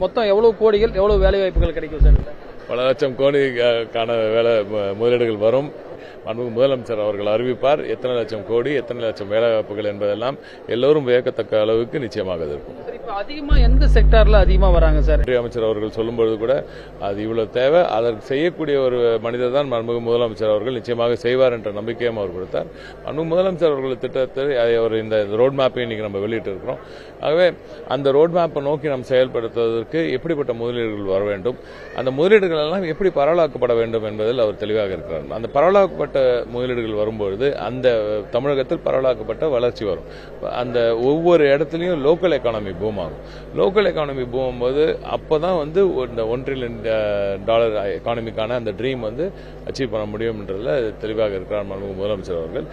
மொத்தம் எவ்வளவு கோடிகள் எவ்வளவு வேலை வாய்ப்புகள் கிடைக்கும் சார் இதுல? பல லட்சம் கோடிக்கான வேலை மு- முதலீடுகள் வரும் மாண்புமிகு முதலமைச்சர் அவர்கள் அறிவிப்பார் எத்தனை லட்சம் கோடி எத்தனை லட்சம் வேலைவாய்ப்புகள் என்பதெல்லாம் எல்லோரும் வியக்கத்தக்க அளவுக்கு நிச்சயமாக அது இருக்கும் சார், இப்ப அதிகமா எந்த செக்டார்ல அதிகமா வராங்க சார் ஒன்றிய அமைச்சர் அவர்கள் சொல்லும்பொழுது கூட அது இவ்வளவு தேவை அதற்கு செய்யக்கூடிய ஒரு மனிதர் தான் மாண்புமிகு முதலமைச்சர் அவர்கள் நிச்சயமாக செய்வார் என்ற நம்பிக்கையும் அவர் கொடுத்தார் மாண்புமிகு முதலமைச்சர் அவர்கள் திட்டத்தை அதை அவர் இந்த ரோட் மேப்பை இன்னைக்கு நம்ம வெளியிட்டு இருக்கிறோம் ஆகவே அந்த ரோட் மேப்பை நோக்கி நாம் செயல்படுத்துவதற்கு எப்படிப்பட்ட முதலீடுகள் வர வேண்டும் அந்த முதலீடுகள் எல்லாம் எப்படி பரவலாக்கப்பட வேண்டும் என்பதில் அவர் தெளிவாக இருக்கிறார் அந்த பரவலாக்கப்பட்ட முதலீடுகள் வரும்பொழுது அந்த தமிழகத்தில் பரவலாக்கப்பட்ட வளர்ச்சி வரும் அந்த ஒவ்வொரு இடத்துலையும் லோக்கல் எக்கானமி பூம் ஆகும் லோக்கல் எக்கானமி பூம் போது அப்பதான் வந்து ஒரு- இந்த ஒன் ட்ரில்லியன் டாலர் எக்கானமிக்கான அந்த ட்ரீம் வந்து அச்சீவ் பண்ண முடியும்ன்றதுல தெளிவாக இருக்கிறார் மாண்புமிகு முதலமைச்சர் அவர்கள்